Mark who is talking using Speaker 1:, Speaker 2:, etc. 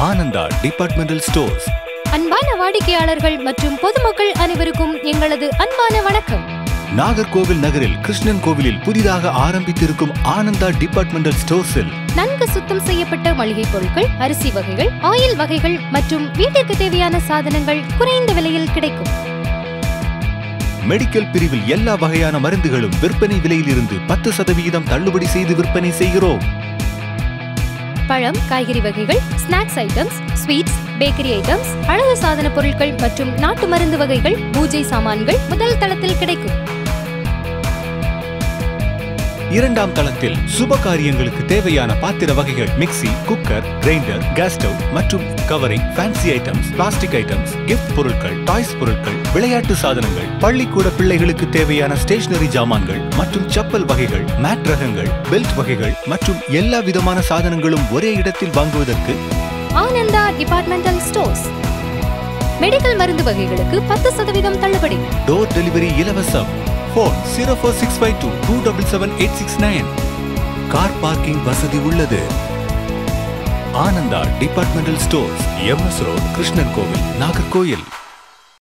Speaker 1: Ananda departmental stores
Speaker 2: அன்பான வாடிக்கையாளர்கள் மற்றும் பொதுமக்கள் அனைவருக்கும் எங்களது அன்பான வணக்கம்
Speaker 1: நாகர்கோவில் நகரில் கிருஷ்ணன் கோவிலில் புதிதாக ஆரம்பித்திருக்கும் ஆனந்தா டிபார்ட்மெண்டல் ஸ்டோர்ஸில்
Speaker 2: நன்கு சுத்தம் செய்யப்பட்ட மளிகை பொருட்கள் அரிசி வகைகள் ஆயில் வகைகள் மற்றும் வீட்டிற்கு தேவையான சாதனங்கள் குறைந்த விலையில் கிடைக்கும்
Speaker 1: மெடிக்கல் பிரிவில் எல்லா வகையான மருந்துகளும் விற்பனை விலையிலிருந்து பத்து சதவிகிதம் தள்ளுபடி செய்து விற்பனை செய்கிறோம்
Speaker 2: பழம் காய்கறி வகைகள் snacks items sweets bakery items அழகு சாதன பொருட்கள் மற்றும் நாட்டு மருந்து வகைகள் பூஜை சாமான்கள் முதல் தளத்தில் கிடைக்கும்
Speaker 1: இரண்டாம் தளத்தில் சுப காரியங்களுக்கு தேவையான பாத்திர வகைகள் mixie cooker grinder gas stove மற்றும் covering fancy items plastic items gift பொருட்கள் டாய்ஸ் பொருட்கள் விளையாட்டு சாதனங்கள் பள்ளிக்கூட பிள்ளைகளுக்கு தேவையான ஸ்டேஷனரி ஜாமான்கள் மற்றும் செப்பல் வகைகள் மேட் ரகங்கள் பெல்ட் வகைகள் மற்றும் எல்லா விதமான சாதனங்களும் ஒரே இடத்தில் வாங்குவதற்கு
Speaker 2: ஆனந்தா டிபார்ட்மெண்டல் ஸ்டோர்ஸ் மெடிக்கல் மருந்து வகைகளுக்கு பத்து சதவீதம் தள்ளுபடி
Speaker 1: டோர் டெலிவரி இலவசம் phone zero four six five two two double seven eight six nine car parking வசதி உள்ளது Ananda departmental stores MS road Krishnan கோவில் நாகர்கோயில்